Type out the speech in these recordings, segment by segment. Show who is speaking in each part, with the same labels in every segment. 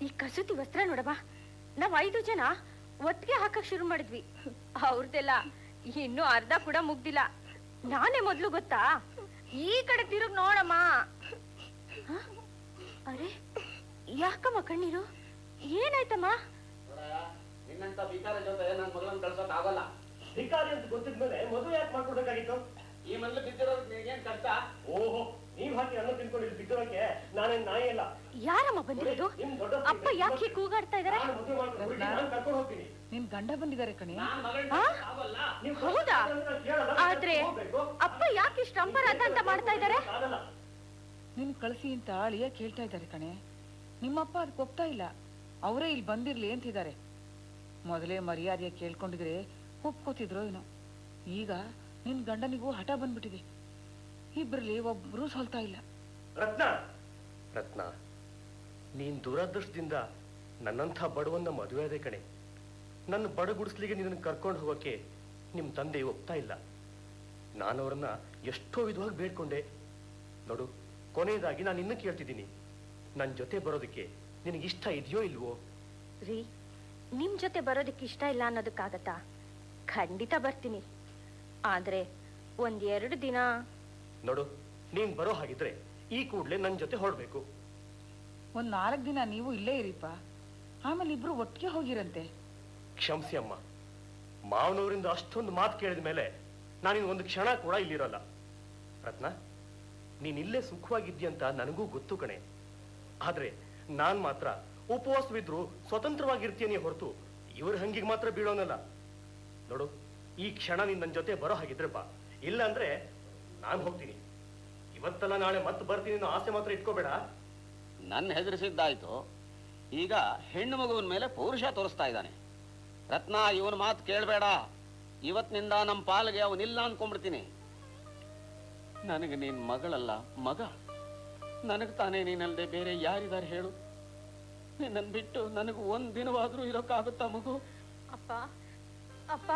Speaker 1: ಈ ಕಸೂತಿ ವಸ್ತ್ರ ನೋಡಮ್ಮ ನಾವ್ ಐದು ಜನ ಒಟ್ಟಿಗೆ ಹಾಕಕ್ ಶುರು ಮಾಡಿದ್ವಿ ಅವ್ರದೆಲ್ಲ ಇನ್ನೂ ಅರ್ಧ ಕೂಡ ಮುಗ್ದಿಲ್ಲ ನಾನೇ ಮೊದ್ಲು ಗೊತ್ತಾ ಈ ಕಡೆ ತಿರುಗ್ ನೋಡಮ್ಮ ಹ? ಅರೆ ಯಾಕಮ್ಮ ಕಣ್ಣೀರು ಏನಾಯ್ತಮ್ಮ
Speaker 2: ನಿನ್ನಂತ ವಿಕಾರ ಜೊತೆ ನನ್ನ ಮಗಳನ್ನ ಕಳ್ಸೋಕ್ ಆಗಲ್ಲ
Speaker 3: ಧಿಕಾರಿ ಅಂತ ಗೊತ್ತಿದ್ಮೇಲೆ ಮದುವೆ ಯಾಕೆ ಮಾಡ್ಕೊಡ್ಬೇಕಾಗಿತ್ತು
Speaker 2: ಈ ಮನೇಲಿ ಬಿದ್ದಿರೋದಕ್ಕೆ ನಿನಗೇನ್ ಕಷ್ಟ
Speaker 3: ಓಹೋ ನೀವ್ ಹಾಕಿ ಅನ್ನ ತಿನ್ಕೊಂಡಿದ್ದು ಬಿದ್ದೋಕೆ ನಾನೇನ್ ನಾಯಿ ಅಲ್ಲ
Speaker 1: ಯಾರಮ್ಮ ಬಂದಿರೋದು
Speaker 3: ನಿಮ್ ದೊಡ್ಡ
Speaker 1: ಅಪ್ಪ ಯಾಕೆ ಹೀಗ್ ಕೂಗಾಡ್ತಾ ಇದಾರೆ
Speaker 3: ನಾನು ಮದುವೆ ಮಾಡ್ಕೊಂಡು ನಾನು ಕರ್ಕೊಂಡು ಹೋಗ್ತೀನಿ
Speaker 4: ನಿನ್ ಗಂಡ ಬಂದಿದ್ದಾರೆ ಕಣೆ
Speaker 2: ನಾನ್ ಮಗಳನ್ನ
Speaker 1: ಆ?
Speaker 2: ಕಳ್ಸೋಕ್ ಆಗಲ್ಲ
Speaker 3: ನೀವು
Speaker 1: ಹೌದಾ
Speaker 3: ನಾನು ಕೇಳಲ್ಲ,
Speaker 1: ಆದ್ರೆ
Speaker 3: ಹೋಗ್ಬೇಕು.
Speaker 1: ಅಪ್ಪ ಯಾಕೆ ಇಷ್ಟು ಅಂಬರಾಧ ಅಂತ ಮಾಡ್ತಾ ಇದಾರೆ
Speaker 3: ಆಗಲ್ಲ
Speaker 4: ನಿನ್ ಕಳಿಸಿ ಅಂತ ಅಳಿಯ ಕೇಳ್ತಾ ಇದ್ದಾರೆ ಕಣೆ ನಿಮ್ಮಪ್ಪ ಅದಕ್ಕೆ ಒಪ್ತಾ ಇಲ್ಲ ಅವರೇ ಇಲ್ಲಿ ಬಂದಿರ್ಲಿ ಅಂತಿದ್ದಾರೆ ಮೊದಲೇ ಮರ್ಯಾದೆ ಕೇಳ್ಕೊಂಡಿದ್ರೆ ಒಪ್ಕೋತಿದ್ರು ಏನೋ ಈಗ ನಿನ್ ಗಂಡನಿಗೂ ಹಠ ಬಂದ್ಬಿಟ್ಟಿದೆ ಇಬ್ರಲ್ಲಿ ಒಬ್ರು ಸೋಲ್ತಾ ಇಲ್ಲ
Speaker 3: ರತ್ನ
Speaker 5: ರತ್ನ ನೀನ್ ದುರದೃಷ್ಟದಿಂದ ನನ್ನಂಥ ಬಡವನ್ನ ಮದುವೆ ಆದೆ ಕಣೆ ನನ್ನ ಬಡ ಗುಡಿಸ್ಲಿಗೆ ನಿನ್ನನ್ನು ಕರ್ಕೊಂಡು ಹೋಗೋಕೆ ನಿಮ್ಮ ತಂದೆ ಒಪ್ತಾ ಇಲ್ಲ ನಾನು ಅವರನ್ನ ಎಷ್ಟೋ ವಿಧವಾಗಿ ಬೇಡ್ಕೊಂಡೆ ನೋಡು ಕೊನೆಯದಾಗಿ ನಾನು ಇನ್ನೂ ಕೇಳ್ತಿದ್ದೀನಿ ನನ್ನ ಜೊತೆ ಬರೋದಕ್ಕೆ ನಿನಗೆ ಇಷ್ಟ ಇದೆಯೋ ಇಲ್ವೋ
Speaker 1: ರೀ ನಿಮ್ ಜೊತೆ ಬರೋದಕ್ಕೆ ಇಷ್ಟ ಇಲ್ಲ ಅನ್ನೋದಕ್ಕಾಗತ್ತಾ ಖಂಡಿತ ಬರ್ತೀನಿ ಆದ್ರೆ ಒಂದ್ ಎರಡು ದಿನ
Speaker 5: ನೋಡು ನೀನ್ ಬರೋ ಹಾಗಿದ್ರೆ ಈ ಕೂಡ್ಲೆ ನನ್ನ ಜೊತೆ ಹೊರಡ್ಬೇಕು
Speaker 4: ಒಂದ್ ನಾಲ್ಕು ದಿನ ನೀವು ಇಲ್ಲೇ ಇರಿಪ್ಪ ಆಮೇಲೆ ಇಬ್ರು ಒಟ್ಟಿಗೆ ಹೋಗಿರಂತೆ
Speaker 5: ಕ್ಷಮಿಸಿ ಅಮ್ಮ ಮಾವನವರಿಂದ ಅಷ್ಟೊಂದು ಮಾತು ಕೇಳಿದ ಮೇಲೆ ನಾನಿನ್ ಒಂದು ಕ್ಷಣ ಕೂಡ ಇಲ್ಲಿರೋಲ್ಲ ರತ್ನ ನೀನ್ ಇಲ್ಲೇ ಸುಖವಾಗಿದ್ಯಂತ ನನಗೂ ಗೊತ್ತು ಕಣೆ ಆದ್ರೆ ನಾನ್ ಮಾತ್ರ ಉಪವಾಸವಿದ್ರು ಸ್ವತಂತ್ರವಾಗಿರ್ತೀನಿ ಹೊರತು ಇವ್ರ ಹಂಗಿಗೆ ಮಾತ್ರ ಬೀಳೋನಲ್ಲ ನೋಡು ಈ ಕ್ಷಣ ನೀನ್ ನನ್ನ ಜೊತೆ ಬರೋ ಹಾಗಿದ್ರೆ ಬಾ ಇಲ್ಲ ಅಂದ್ರೆ ನಾನು ಹೋಗ್ತೀನಿ ಇವತ್ತಲ್ಲ ನಾಳೆ ಮತ್ತೆ ಬರ್ತೀನಿ ಅನ್ನೋ ಆಸೆ ಮಾತ್ರ ಇಟ್ಕೋಬೇಡ
Speaker 2: ನನ್ನ ಹೆದರಿಸಿದ್ದಾಯ್ತು ಈಗ ಹೆಣ್ಣು ಮಗುವಿನ ಮೇಲೆ ಪೌರುಷ ತೋರಿಸ್ತಾ ಇದ್ದಾನೆ ರತ್ನ ಇವನ ಮಾತು ಕೇಳಬೇಡ ಇವತ್ತಿನಿಂದ ನಮ್ಮ ಪಾಲಿಗೆ ಅವನಿಲ್ಲ ಅನ್ಕೊಂಡ್ಬಿಡ್ತೀನಿ ನನಗೆ ನೀನ್ ಮಗಳಲ್ಲ ಮಗ ನನಗೆ ತಾನೇ ನೀನಲ್ಲದೆ ಬೇರೆ ಯಾರಿದ್ದಾರೆ ಹೇಳು ನಿನ್ನನ್ನು ಬಿಟ್ಟು ನನಗೆ ಒಂದ್ ದಿನವಾದ್ರೂ ಇರೋಕ್ಕಾಗುತ್ತಾ ಮಗು
Speaker 1: ಅಪ್ಪ ಅಪ್ಪ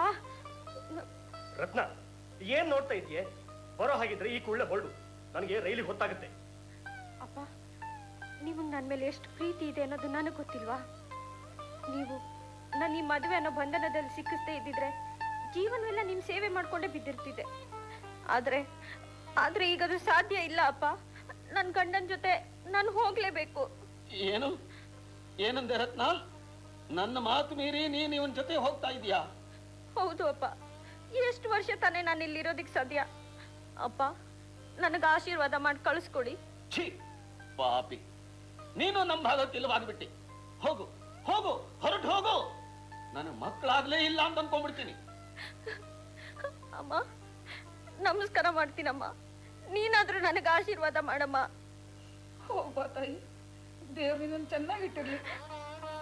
Speaker 5: ರತ್ನ ಏನ್ ನೋಡ್ತಾ ಇದೆಯೇ ಬರೋ ಹಾಗಿದ್ರೆ ಈ ಕೂಡಲೇ ಹೊರಡು ನನಗೆ ರೈಲಿಗೆ ಹೊತ್ತಾಗುತ್ತೆ
Speaker 1: ಅಪ್ಪ ನಿಮಗೆ ನನ್ನ ಮೇಲೆ ಎಷ್ಟು ಪ್ರೀತಿ ಇದೆ ಅನ್ನೋದು ನನಗೆ ಗೊತ್ತಿಲ್ವಾ ನೀವು ನಾನು ಈ ಮದುವೆ ಅನ್ನೋ ಬಂಧನದಲ್ಲಿ ಸಿಕ್ಕಿಸ್ದೇ ಇದ್ದಿದ್ರೆ ಜೀವನವೆಲ್ಲ ನಿಮ್ಮ ಸೇವೆ ಮಾಡ್ಕೊಂಡೇ ಬಿದ್ದಿರ್ತಿದ್ದೆ ಆದ್ರೆ ಆದ್ರೆ ಈಗ ಅದು ಸಾಧ್ಯ ಇಲ್ಲ ಅಪ್ಪ ನನ್ನ ಗಂಡನ ಜೊತೆ ನಾನು ಹೋಗ್ಲೇಬೇಕು
Speaker 2: ಏನು ಏನಂದೆ ರತ್ನ ನನ್ನ ಮಾತು ಮೀರಿ ನೀನು ಇವನ್ ಜೊತೆ ಹೋಗ್ತಾ ಇದೀಯಾ
Speaker 1: ಹೌದು ಅಪ್ಪ ಎಷ್ಟು ವರ್ಷ ತಾನೇ ನಾನು ಇಲ್ಲಿರೋದಕ್ಕೆ ಸಾಧ್ಯ ಅಪ್ಪ ನನಗೆ ಆಶೀರ್ವಾದ ಮಾಡಿ ಕಳಿಸ್ಕೊಡಿ
Speaker 2: ಛೀ ಪಾಪಿ ನೀನು ನಮ್ಮ ಭಾಗಕ್ಕೆ ಇಲ್ಲವಾಗ್ಬಿಟ್ಟಿ ಹೋಗು ಹೋಗು ಹೊರಟು ಹೋಗು ನನಗೆ ಮಕ್ಕಳಾಗ್ಲೇ ಇಲ್ಲ ಅಂತ ಅನ್ಕೊಂಡ್ಬಿಡ್ತೀನಿ
Speaker 1: ಅಮ್ಮ ನಮಸ್ಕಾರ ಮಾಡ್ತೀನಮ್ಮ ನೀನಾದ್ರೂ ನನಗೆ ಆಶೀರ್ವಾದ ಮಾಡಮ್ಮ
Speaker 4: ಹೋಗ್ಬಾ ತಾಯಿ ದೇವ್ರ ನಿನ್ನ ಚೆನ್ನಾಗಿಟ್ಟಿರ್ಲಿ